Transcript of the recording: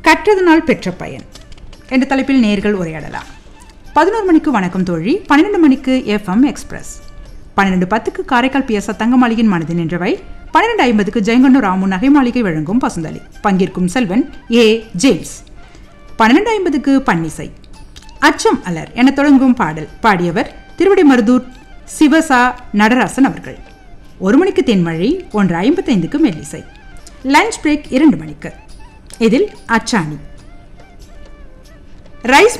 கற்றதனால் பெற்ற பயன் என்ற தலைப்பில் நேர்கள் உரையாடலாம் பதினோரு மணிக்கு வணக்கம் தோழி பன்னிரெண்டு மணிக்கு எஃப்எம் எக்ஸ்பிரஸ் பன்னிரெண்டு பத்துக்கு காரைக்கால் பிஎஸ் தங்கமாளிகையின் மனதில் நின்றவை பன்னிரெண்டு ஐம்பதுக்கு ஜெயங்கொண்ட ராமு நகை மாளிகை வழங்கும் பசுந்தளி பங்கேற்கும் செல்வன் ஏ ஜேம்ஸ் பன்னிரெண்டு ஐம்பதுக்கு பன்னிசை அச்சம் அலர் என தொடங்கும் பாடல் பாடியவர் திருவிடைமருதூர் சிவசா நடராசன் அவர்கள் ஒரு மணிக்கு தென்மழை ஒன்று ஐம்பத்தைந்துக்கு மெல்லிசை லஞ்ச் பிரேக் இரண்டு மணிக்கு இதில் அச்சாணி ரைஸ்